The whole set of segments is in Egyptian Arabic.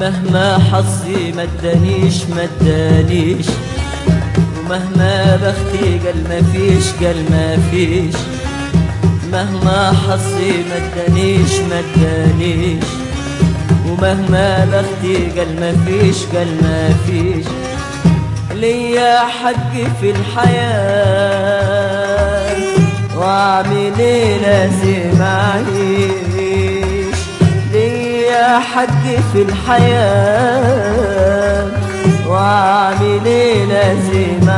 مهما حظي مدانيش مدانيش ومهما بختي قال مفيش قال مفيش مهما حظي مدانيش مدانيش ومهما بختي قال مفيش قال مفيش ليا حق في الحياة واعمل ايه لازم اعيش ليا حق في الحياة واعمل ايه لازم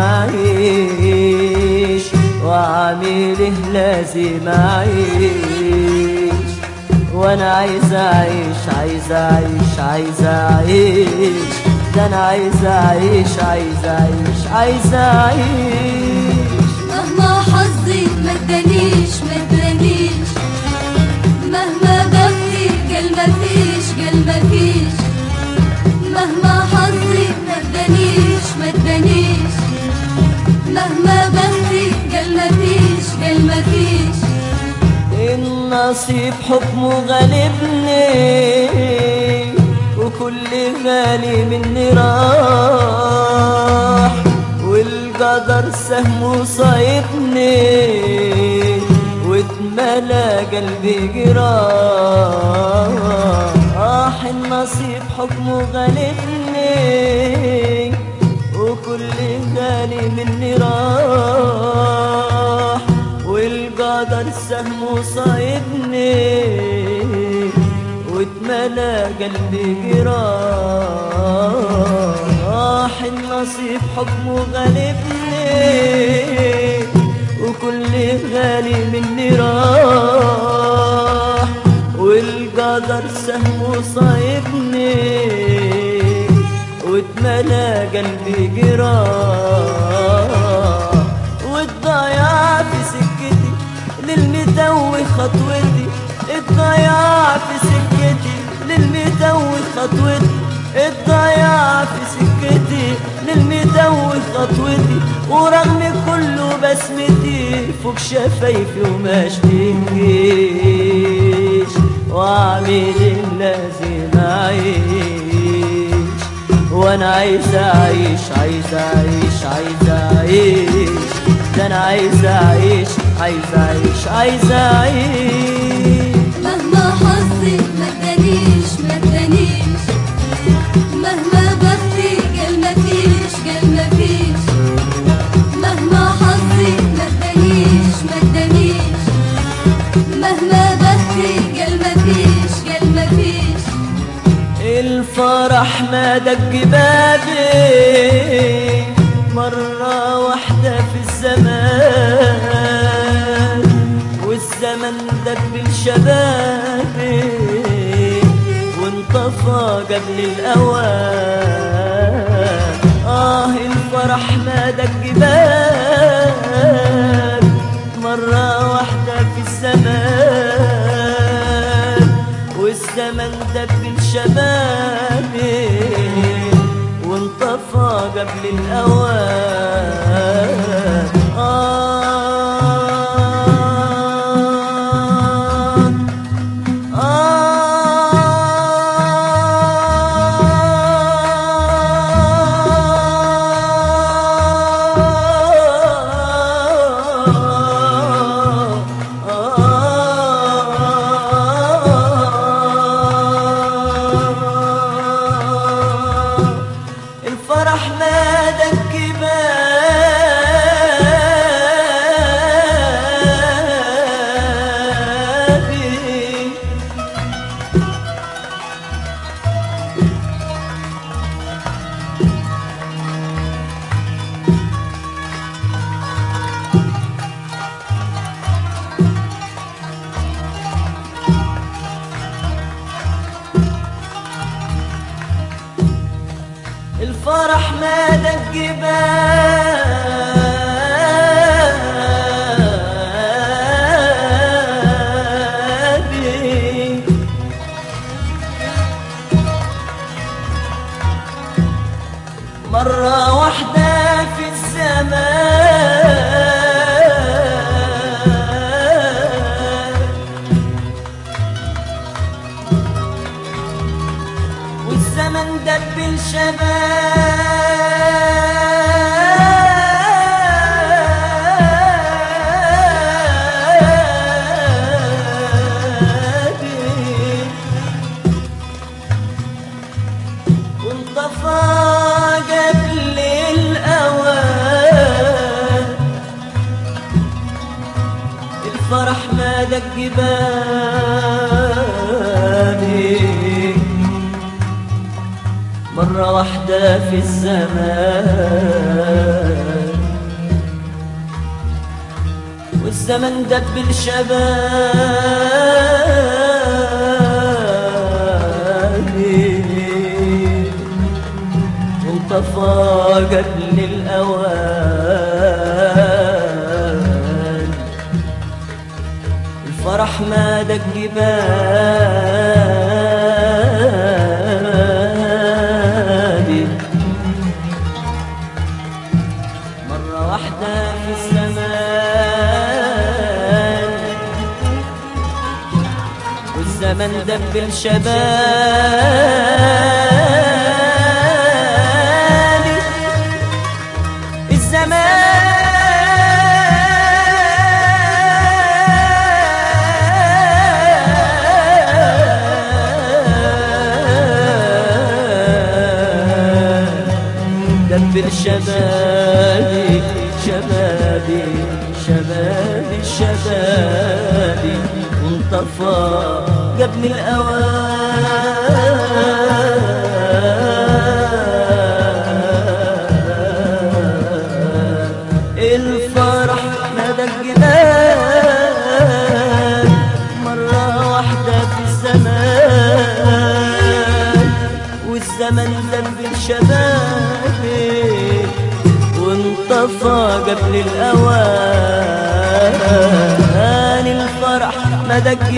اعيش واعمل ايه لازم اعيش وانا عايز اعيش عايز اعيش عايز اعيش ده انا عايز اعيش عايز اعيش عايز اعيش مهما حظي مدانيش مدانيش مهما بختي قال مفيش قال مفيش مهما حظي مدانيش مدانيش مهما بختي قال مفيش قال مفيش النصيب حكمه غالبني وكل غالي مني راح والقدر سهمه صايبني واتملى قلبي جراح النصيب حكمه غالبني وكل غالي مني راح والقدر سهمه صايبني واتملى قلبي جراح النصيب حكمه غالبني وكل غالي مني راح والقدر سهمه صايبني واتملى قلبي جراح والضياع في سكتي للمدوي خطوتي الضياع في سكتي للمدوي خطوتي الضياع في سكتي للمدوي خطوتي ورغم كله بسمتي فوق شفايفي وما اشتكيش واعمل اللازم اعيش وانا عايز اعيش عايز اعيش عايز اعيش ده انا عايز اعيش عايز اعيش عايز اعيش مهما حظي مدانيش مدانيش مهما بختي قال مفيش قال مفيش مهما حظي مدانيش مدانيش مهما بختي قال مفيش قال مفيش الفرح ما دق بابي مرة واحدة في الزمان والزمن دق بالشباب وانطفى قبل الأوان آه الفرح ما دق باب مرة واحدة في الزمان والزمن دق الشباب وانطفى قبل الأوان آه الفرح ما دك بابي الفرح ما دق بابي مرة واحدة في الزمان والزمن دب الشباب وانطفى قبل الأوان الفرح ما دق بابي مرة واحدة في الزمان والزمن دب الشباب وانطفى قبل الأوان الفرح ما دق بابي مرة واحدة في الزمان والزمن دب الشباب الزمان دب الشباب شبابي شبابي شبابي وانطفى قبل الأوان الفرح ما دقناه مرة واحدة في الزمان والزمن ذنب الشباب وانطفى قبل الأوان الفرح ما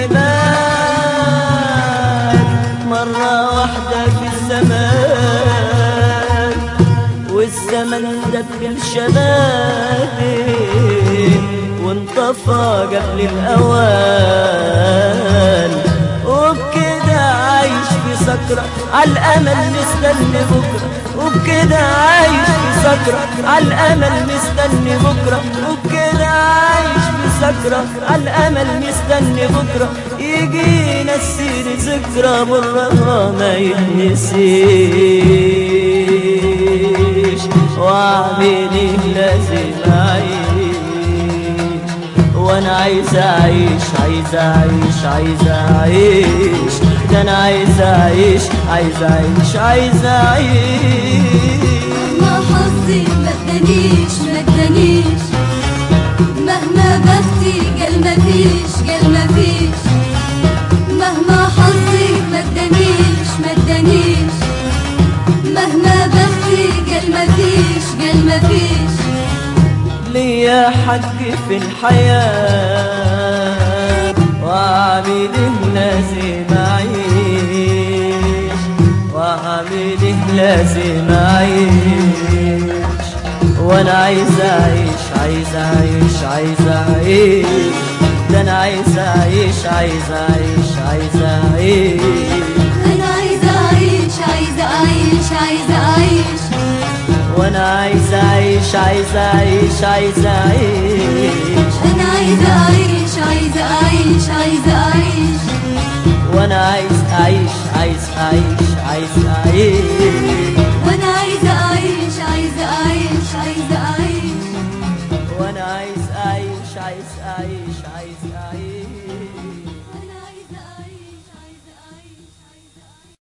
دقناه مرة واحدة في الزمان والزمن دب الشباب وانطفى قبل الأوان وبكده عايش في سكرة عالأمل مستني بكرة وبكده عايش في سكرة عالأمل مستني بكرة وبكده عايش في سكرة عالأمل مستني بكرة يجينا السير ذكرى مرة ما يتنسيش واعمل لازم اعيش وانا عايز اعيش عايز اعيش عايز اعيش ده انا عايز اعيش عايز اعيش عايز اعيش ما حظي ما ادانيش ما ادانيش مهما بختي قال ما فيش قال ما فيش مهما حظي ما ادانيش ما ادانيش مهما بختي قال ما فيش قال ما فيش ليا حق في الحياة وعامله لازم أعيش وعامله لازم أعيش وأنا عايز أعيش عايز أعيش عايز أعيش ده أنا عايز أعيش عايز أعيش عايز أعيش انا عايزه اعيش عايزه اعيش عايزه اعيش وانا عايز اعيش عايز اعيش عايز اعيش انا عايزه اعيش عايزه اعيش عايزه اعيش وانا عايز اعيش عايز اعيش عايز اعيش